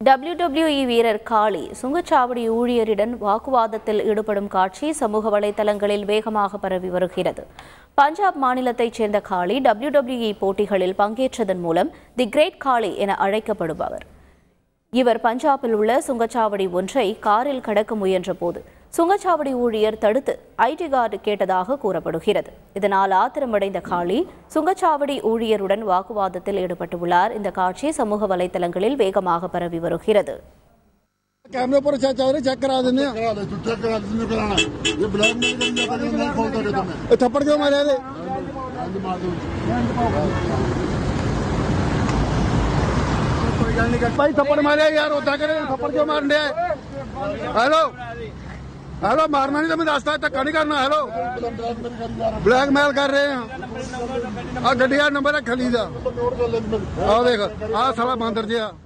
WWE வீரர் காளி சுங்கச்சாவடி ஊழியரிடம் வாக்குவாதத்தில் ஈடுபடும் காட்சி சமூக வலைதளங்களில் வேகமாக பரவி வருகிறது பஞ்சாப் மாநிலத்தைச் சேர்ந்த காளி WWE போட்டிகளில் பங்கேற்றதன் மூலம் தி கிரேட் காளி என அழைக்கப்படுபவர் இவர் பஞ்சாபில் உள்ள சுங்கச்சாவடி ஒன்றை காரில் கடக்க முயன்றபோது சுங்கச்சாவடி ஊழியர் தடுத்து ஐடி கார்டு கேட்டதாக கூறப்படுகிறது இதனால் ஆத்திரமடைந்த காளி சுங்கச்சாவடி ஊழியருடன் வாக்குவாதத்தில் ஈடுபட்டுள்ளார் இந்த காட்சி சமூக வலைதளங்களில் வேகமாக பரவி வருகிறது कैमरे पर चेक चल रही चेक करा देने करा दे तू चेक करा जिसने कराना ये ब्लैक मेल करने का नहीं खोलता रे तुम्हें ये थप्पड़ क्यों मारे थे आज मार दूं भाई थप्पड़ मारे यार होता करे थप्पड़ क्यों मार रहे हेलो हेलो मारना नहीं तुम्हें रास्ता धक्का नहीं करना हेलो ब्लैक मेल कर रहे हैं आ गड्डी का नंबर है खली का नोट कर ले आ देख आ साला बांदर जिहा